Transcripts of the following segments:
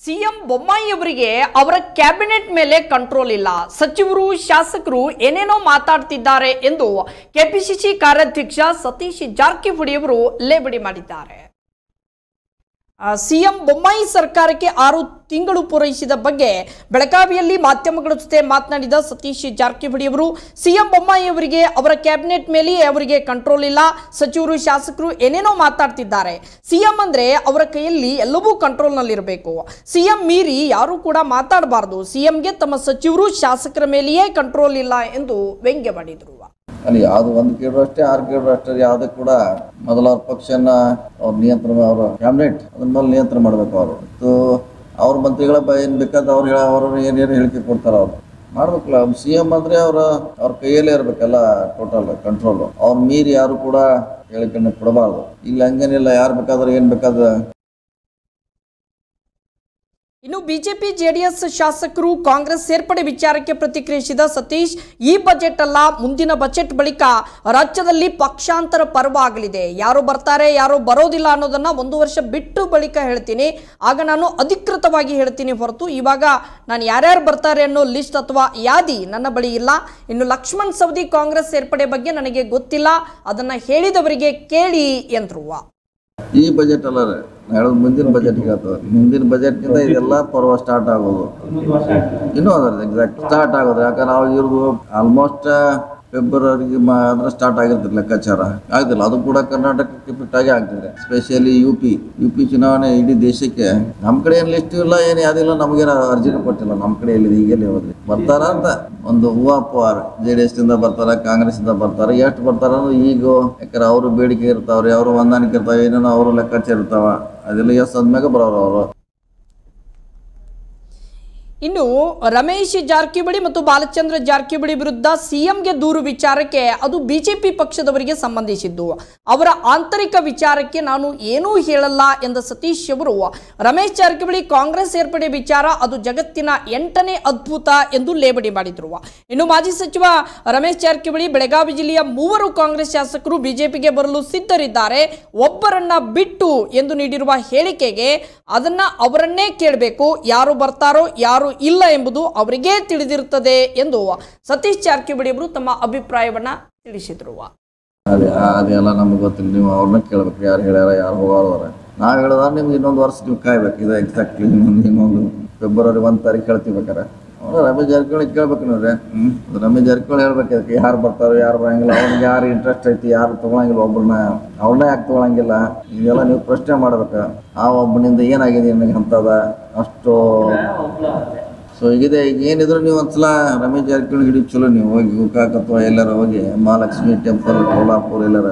CM Bommai ಅವರಿಗೆ ಅವರ cabinet ಮೇಲೆ ಕಂಟ್ರೋಲ್ ಇಲ್ಲ ಸಚಿವರು ಶಾಸಕರು ಏನೇನೋ ಮಾತಾಡ್ತಿದ್ದಾರೆ ಎಂದು ಕೆಪಿಸಿಸಿ ಕಾರ್ಯಾಧ್ಯಕ್ಷ ಸತೀಶ್ ಜಾರಕಿಹೊಳಿ ಅವರು ಲೇಬಡಿ ಮಾಡಿದ್ದಾರೆ ಆ, ಸಿಎಂ ಬೊಮ್ಮಾಯಿ ಸರ್ಕಾರಕ್ಕೆ ಆರು ತಿಂಗಳು ಪೂರೈಸಿದ ಬಗ್ಗೆ ಬೆಳಗಾವಿಯಲ್ಲಿ ಮಾಧ್ಯಮಗಳ ಜೊತೆ ಮಾತನಾಡಿದ ಸತೀಶ್ ಜಾರಕಿಹೊಳಿ ಅವರು ಸಿಎಂ ಬೊಮ್ಮಾಯಿ ಅವರಿಗೆ ಅವರ ಕ್ಯಾಬಿನೆಟ್ ಮೇಲೆ ಅವರಿಗೆ ಕಂಟ್ರೋಲ್ ಇಲ್ಲ ಸಚಿವರು ಶಾಸಕರು ಏನೇನೋ ಮಾತಾಡ್ತಿದ್ದಾರೆ ಸಿಎಂ ಅಂದ್ರೆ ಅವರ ಕೈಯಲ್ಲಿ ಎಲ್ಲವೂ ಕಂಟ್ರೋಲ್ನಲ್ಲಿರಬೇಕು ಸಿಎಂ ಮೀರಿ ಯಾರು ಕೂಡ ಮಾತಾಡಬಾರದು ಸಿಎಂಗೆ ತಮ್ಮ ಸಚಿವರು ಶಾಸಕರ ಮೇಲೆಯೇ ಕಂಟ್ರೋಲ್ ಇಲ್ಲ ಎಂದು ವ್ಯಂಗ್ಯ ಮಾಡಿದರು ಅಲ್ಲಿ ಯಾವ್ದು ಒಂದು ಕೇಳಿದ್ರು ಅಷ್ಟೇ ಆರು ಕೇಳಿದ್ರು ಅಷ್ಟೇ ಯಾವುದೇ ಕೂಡ ಮೊದಲ ಅವ್ರ ಪಕ್ಷನ ಅವ್ರ ನಿಯಂತ್ರಣ ಅವರ ಕ್ಯಾಬಿನೆಟ್ ಅದ್ರ ಮೇಲೆ ನಿಯಂತ್ರಣ ಮಾಡ್ಬೇಕು ಅವರು ಮತ್ತು ಅವ್ರ ಮಂತ್ರಿಗಳ ಬ ಏನು ಬೇಕಾದ ಅವ್ರು ಹೇಳ ಅವರು ಏನೇನು ಹೇಳಿಕೆ ಕೊಡ್ತಾರೆ ಅವರು ಮಾಡ್ಬೇಕಲ್ಲ ಸಿ ಎಮ್ ಅಂದರೆ ಅವರ ಅವ್ರ ಕೈಯಲ್ಲೇ ಇರಬೇಕಲ್ಲ ಟೋಟಲ್ ಕಂಟ್ರೋಲು ಅವ್ರ ಮೀರಿ ಯಾರು ಕೂಡ ಹೇಳಿಕೆಯನ್ನು ಕೊಡಬಾರ್ದು ಇಲ್ಲಿ ಹಂಗೇನಿಲ್ಲ ಯಾರು ಬೇಕಾದ್ರೆ ಏನು ಬೇಕಾದ್ರೆ ಇನ್ನು ಬಿಜೆಪಿ ಜೆಡಿಎಸ್ ಶಾಸಕರು ಕಾಂಗ್ರೆಸ್ ಸೇರ್ಪಡೆ ವಿಚಾರಕ್ಕೆ ಪ್ರತಿಕ್ರಿಯಿಸಿದ ಸತೀಶ್ ಈ ಬಜೆಟ್ ಅಲ್ಲ ಮುಂದಿನ ಬಜೆಟ್ ಬಳಿಕ ರಾಜ್ಯದಲ್ಲಿ ಪಕ್ಷಾಂತರ ಪರ್ವ ಆಗಲಿದೆ ಯಾರು ಬರ್ತಾರೆ ಯಾರು ಬರೋದಿಲ್ಲ ಅನ್ನೋದನ್ನ ಒಂದು ವರ್ಷ ಬಿಟ್ಟು ಬಳಿಕ ಹೇಳ್ತೀನಿ ಆಗ ನಾನು ಅಧಿಕೃತವಾಗಿ ಹೇಳ್ತೀನಿ ಹೊರತು ಇವಾಗ ನಾನು ಯಾರ್ಯಾರು ಬರ್ತಾರೆ ಅನ್ನೋ ಲಿಸ್ಟ್ ಅಥವಾ ಯಾದಿ ನನ್ನ ಬಳಿ ಇಲ್ಲ ಇನ್ನು ಲಕ್ಷ್ಮಣ್ ಸವದಿ ಕಾಂಗ್ರೆಸ್ ಸೇರ್ಪಡೆ ಬಗ್ಗೆ ನನಗೆ ಗೊತ್ತಿಲ್ಲ ಅದನ್ನ ಹೇಳಿದವರಿಗೆ ಕೇಳಿ ಎಂದ್ರು ಈ ಬಜೆಟ್ ಅಲ್ಲ ರೀ ನಾ ಹೇಳೋದು ಮುಂದಿನ ಬಜೆಟ್ ಹೇಳ್ತದೆ ಮುಂದಿನ ಬಜೆಟ್ಗಿಂತ ಇದೆಲ್ಲ ಪರ್ವ ಸ್ಟಾರ್ಟ್ ಆಗೋದು ಇನ್ನೂ ಅದ ಎಕ್ಸಾಕ್ಟ್ ಸ್ಟಾರ್ಟ್ ಆಗೋದು ಯಾಕಂದ್ರೆ ಅವಾಗ ಇರೋದು ಆಲ್ಮೋಸ್ಟ್ ಫೆಬ್ರವರಿಗೆ ಮಾತ್ರ ಸ್ಟಾರ್ಟ್ ಆಗಿರ್ತದೆ ಲೆಕ್ಕಾಚಾರ ಆಗ್ತಿಲ್ಲ ಅದು ಕೂಡ ಕರ್ನಾಟಕಕ್ಕೆ ಫಿಟ್ ಆಗಿ ಆಗ್ತಿದೆ specially U P U P ಚುನಾವಣೆ ಇಡೀ ದೇಶಕ್ಕೆ ನಮ್ಮ ಕಡೆ ಏನು ಲಿಸ್ಟ್ ಇಲ್ಲ ಏನು ಯಾವುದಿಲ್ಲ ನಮಗೇನು ಅರ್ಜಿನೂ ಕೊಟ್ಟಿಲ್ಲ ನಮ್ಮ ಕಡೆ ಎಲ್ಲಿದೆ ಈಗೆಲ್ಲಿ ಹೋದ್ರಿ ಬರ್ತಾರ ಅಂತ ಒಂದು ಹೂವಾಪುವಾರ ಜೆ ಡಿ ಎಸ್ ಇಂದ ಬರ್ತಾರ ಕಾಂಗ್ರೆಸ್ ಇಂದ ಬರ್ತಾರ ಎಷ್ಟು ಬರ್ತಾರ ಅಂದ್ರೆ ಈಗ ಯಾಕಂದ್ರೆ ಅವರು ಬೇಡಿಕೆ ಇರ್ತಾವ್ರಿ ಅವರು ಹೊಂದಾಣಿಕೆ ಇರ್ತಾವ ಏನೇನೋ ಅವರು ಲೆಕ್ಕಾಚಾರ ಇರ್ತಾವ ಅದೆಲ್ಲ ಎಸ್ ಆದ್ಮ್ಯಾಗ ಬರೋರು ಅವರು ಇನ್ನು ರಮೇಶ್ ಜಾರಕಿಹೊಳಿ ಮತ್ತು ಬಾಲಚಂದ್ರ ಜಾರಕಿಹೊಳಿ ವಿರುದ್ಧ ಸಿಎಂಗೆ ದೂರು ವಿಚಾರಕ್ಕೆ ಅದು ಬಿಜೆಪಿ ಪಕ್ಷದವರಿಗೆ ಸಂಬಂಧಿಸಿದ್ದು ಅವರ ಆಂತರಿಕ ವಿಚಾರಕ್ಕೆ ನಾನು ಏನೂ ಹೇಳಲ್ಲ ಎಂದ ಸತೀಶ್ ಅವರು ರಮೇಶ್ ಜಾರಕಿಹೊಳಿ ಕಾಂಗ್ರೆಸ್ ಸೇರ್ಪಡೆ ವಿಚಾರ ಅದು ಜಗತ್ತಿನ ಎಂಟನೇ ಅದ್ಭುತ ಎಂದು ಲೇಬಡಿ ಮಾಡಿದ್ರು ಇನ್ನು ಮಾಜಿ ಸಚಿವ ರಮೇಶ್ ಜಾರಕಿಹೊಳಿ ಬೆಳಗಾವಿ ಜಿಲ್ಲೆಯ ಮೂವರು ಕಾಂಗ್ರೆಸ್ ಶಾಸಕರು ಬಿಜೆಪಿಗೆ ಬರಲು ಸಿದ್ಧರಿದ್ದಾರೆ ಒಬ್ಬರನ್ನ ಬಿಟ್ಟು ಎಂದು ನೀಡಿರುವ ಹೇಳಿಕೆಗೆ ಅದನ್ನ ಅವರನ್ನೇ ಕೇಳಬೇಕು ಯಾರು ಬರ್ತಾರೋ ಯಾರು ಇಲ್ಲ ಎಂಬುದು ಅವರಿಗೇ ತಿಳಿದಿರುತ್ತದೆ ಎಂದು ಸತೀಶ್ ಜಾರಕಿಹೊಳಿ ಅವರು ತಮ್ಮ ಅಭಿಪ್ರಾಯವನ್ನ ತಿಳಿಸಿದ್ರು ಅದೇ ಅದೆಲ್ಲ ನಮ್ಗೆ ಗೊತ್ತಿಲ್ಲ ನೀವು ಅವ್ರನ್ನ ಕೇಳ್ಬೇಕು ಯಾರು ಹೇಳ್ಯಾರ ಯಾರು ಹೋಗೋರ ನಾವು ಹೇಳೋದಾರ ನಿಮ್ಗೆ ಇನ್ನೊಂದು ವರ್ಷ ನೀವು ಕಾಯ್ಬೇಕು ಇದು ಎಕ್ಸಾಕ್ಟ್ಲಿ ಇನ್ನೊಂದು ಇನ್ನೊಂದು ಫೆಬ್ರವರಿ ಒಂದು ತಾರೀಕು ಹೇಳ್ತೀವಿ ಬೇಕಾರೆ ಅವ್ರು ರಮೇಶ್ ಜಾರಕಿಹೊಳಿ ಕೇಳ್ಬೇಕು ನೋಡ್ರಿ ಹ್ಞೂ ರಮೇಶ್ ಜಾರಕಿಹೊಳಿ ಹೇಳ್ಬೇಕು ಅದಕ್ಕೆ ಯಾರು ಬರ್ತಾರೋ ಯಾರು ಬರಂಗಿಲ್ಲ ಅವ್ನಿಗೆ ಯಾರು ಇಂಟ್ರೆಸ್ಟ್ ಐತಿ ಯಾರು ತೊಗೊಳಂಗಿಲ್ಲ ಒಬ್ಬರನ್ನ ಅವ್ರನ್ನ ಯಾಕೆ ತೊಗೊಳಂಗಿಲ್ಲ ಇದೆಲ್ಲ ನೀವು ಪ್ರಶ್ನೆ ಮಾಡ್ಬೇಕು ಆ ಒಬ್ಬನಿಂದ ಏನಾಗಿದೆ ನಿನಗೆ ಅಂತದ ಅಷ್ಟು ಸೊ ಈಗಿದೆ ಈಗ ಏನಿದ್ರು ನೀವು ಒಂದ್ಸಲ ರಮೇಶ್ ಜಾರಕಿಹೊಳಿ ಹಿಡಿ ಚಲೋ ನೀವು ಹೋಗಿ ಗೋಕಾಕ್ ಅಥವಾ ಎಲ್ಲಾರ ಹೋಗಿ ಮಹಾಲಕ್ಷ್ಮಿ ಟೆಂಪಲ್ ಕೋಲ್ಹಾಪುರ ಎಲ್ಲಾರ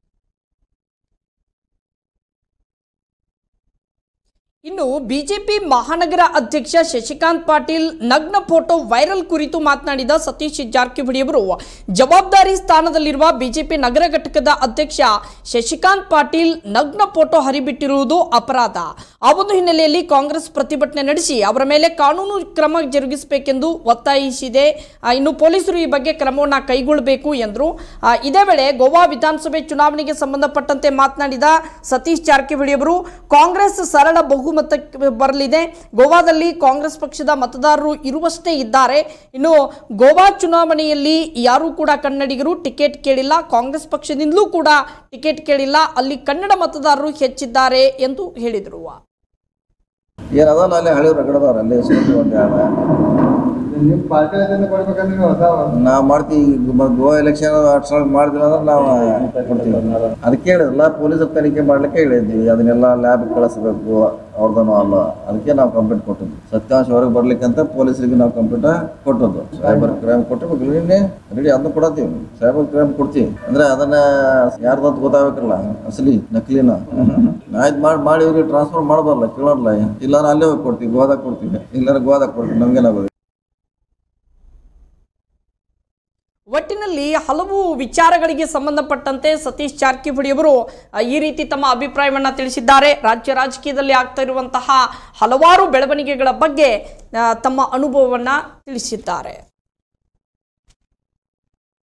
ಇನ್ನು ಬಿಜೆಪಿ ಮಹಾನಗರ ಅಧ್ಯಕ್ಷ ಶಶಿಕಾಂತ್ ಪಾಟೀಲ್ ನಗ್ನ ಫೋಟೋ ವೈರಲ್ ಕುರಿತು ಮಾತನಾಡಿದ ಸತೀಶ್ ಜಾರಕಿಹೊಳಿ ಅವರು ಜವಾಬ್ದಾರಿ ಸ್ಥಾನದಲ್ಲಿರುವ ಬಿಜೆಪಿ ನಗರ ಘಟಕದ ಅಧ್ಯಕ್ಷ ಶಶಿಕಾಂತ್ ಪಾಟೀಲ್ ನಗ್ನ ಫೋಟೋ ಹರಿಬಿಟ್ಟಿರುವುದು ಅಪರಾಧ ಆ ಒಂದು ಹಿನ್ನೆಲೆಯಲ್ಲಿ ಕಾಂಗ್ರೆಸ್ ಪ್ರತಿಭಟನೆ ನಡೆಸಿ ಅವರ ಮೇಲೆ ಕಾನೂನು ಕ್ರಮ ಜರುಗಿಸಬೇಕೆಂದು ಒತ್ತಾಯಿಸಿದೆ ಆ, ಇನ್ನು ಪೊಲೀಸರು ಈ ಬಗ್ಗೆ ಕ್ರಮವನ್ನು ಕೈಗೊಳ್ಳಬೇಕು ಎಂದರು ಆ, ಇದೇ ವೇಳೆ ಗೋವಾ ವಿಧಾನಸಭೆ ಚುನಾವಣೆಗೆ ಸಂಬಂಧಪಟ್ಟಂತೆ ಮಾತನಾಡಿದ ಸತೀಶ್ ಜಾರಕಿಹೊಳಿ ಅವರು ಕಾಂಗ್ರೆಸ್ ಸರಳ ಬಹುಮತಕ್ಕೆ ಬರಲಿದೆ ಗೋವಾದಲ್ಲಿ ಕಾಂಗ್ರೆಸ್ ಪಕ್ಷದ ಮತದಾರರು ಇರುವಷ್ಟೇ ಇದ್ದಾರೆ ಇನ್ನು ಗೋವಾ ಚುನಾವಣೆಯಲ್ಲಿ ಯಾರೂ ಕೂಡ ಕನ್ನಡಿಗರು ಟಿಕೆಟ್ ಕೇಳಿಲ್ಲ ಕಾಂಗ್ರೆಸ್ ಪಕ್ಷದಿಂದಲೂ ಕೂಡ ಟಿಕೆಟ್ ಕೇಳಿಲ್ಲ ಅಲ್ಲಿ ಕನ್ನಡ ಮತದಾರರು ಹೆಚ್ಚಿದ್ದಾರೆ ಎಂದು ಹೇಳಿದರು ಏನದಲ್ಲ ಅಲ್ಲಿ ಹಳಿ ರಗಡದವ್ರ ಅಲ್ಲಿ ಹೆಸರು ಒಂದು ಯಾರ ನಿಮ್ಮ ಪಾರ್ಟಿ ಅದನ್ನ ಕೊಡ್ಬೇಕಂದ್ರೆ ನೀವು ಅದಾವ ನಾವು ಮಾಡ್ತೀವಿ ಈಗ ಮ- ಗೋವಾ ಎಲೆಕ್ಷನ್ ಅಷ್ಟ್ರಾಗ ಮಾಡಿದ್ವಿ ಅಂದ್ರೆ ನಾವು ಕೊಡ್ತೀವಿ ಅದಕ್ಕೆ ಹೇಳಿದ್ರಲ್ಲ ಪೊಲೀಸರು ತನಿಖೆ ಮಾಡ್ಲಿಕ್ಕೆ ಹೇಳಿದ್ವಿ ಅದನ್ನೆಲ್ಲ ಲ್ಯಾಬ್ ಕಳಿಸ್ಬೇಕು ಅವ್ರದನೋ ಅಲ್ಲ ಅದಕ್ಕೆ ನಾವು ಕಂಪ್ಲೇಂಟ್ ಕೊಟ್ಟಿದ್ವಿ ಸತ್ಯಾಂಶ ಹೊರಗೆ ಬರ್ಲಿಕ್ಕಂತ ಪೊಲೀಸರಿಗೆ ನಾವು ಕಂಪ್ಲೇಂಟ್ ಕೊಟ್ಟದ್ದು ಸೈಬರ್ ಕ್ರೈಮ್ ಕೊಟ್ಟಿರ್ಬೇಕು ನಿನ್ನೆ ರೆಡಿ ಅದನ್ನ ಕೊಡತ್ತೀವಿ ಸೈಬರ್ ಕ್ರೈಮ್ ಕೊಡ್ತೀವಿ ಅಂದ್ರೆ ಅದನ್ನ ಯಾರ್ದಂತ ಗೊತ್ತಾಗಬೇಕಲ್ಲ ಅಸಲಿ ನಕಲಿನ ಆಯ್ತು ಮಾಡಿ ಮಾಡಿ ಇವ್ರಿಗೆ ಟ್ರಾನ್ಸ್ಫರ್ ಮಾಡಬಾರಲ್ಲ ಕೇಳೋಲ್ಲ ಇಲ್ಲಾಂದ್ರೆ ಅಲ್ಲೇ ಹೋಗಿ ಕೊಡ್ತೀವಿ ಗೋವಾದಾಗ ಕೊಡ್ತೀವಿ ಇಲ್ಲಾಂದ್ರೆ ಗೋವಾದಾಗ ಕೊಡ್ತೀವಿ ನಮ್ಗೇನಾಗೋದು ಒಟ್ಟಿನಲ್ಲಿ ಹಲವು ವಿಚಾರಗಳಿಗೆ ಸಂಬಂಧಪಟ್ಟಂತೆ ಸತೀಶ್ ಜಾರಕಿಹೊಳಿ ಅವರು ಆ, ಈ ರೀತಿ ತಮ್ಮ ಅಭಿಪ್ರಾಯವನ್ನ ತಿಳಿಸಿದ್ದಾರೆ ರಾಜ್ಯ ರಾಜಕೀಯದಲ್ಲಿ ಆಗ್ತಾ ಇರುವಂತಹ ಹಲವಾರು ಬೆಳವಣಿಗೆಗಳ ಬಗ್ಗೆ ಆ, ತಮ್ಮ ಅನುಭವವನ್ನ ತಿಳಿಸಿದ್ದಾರೆ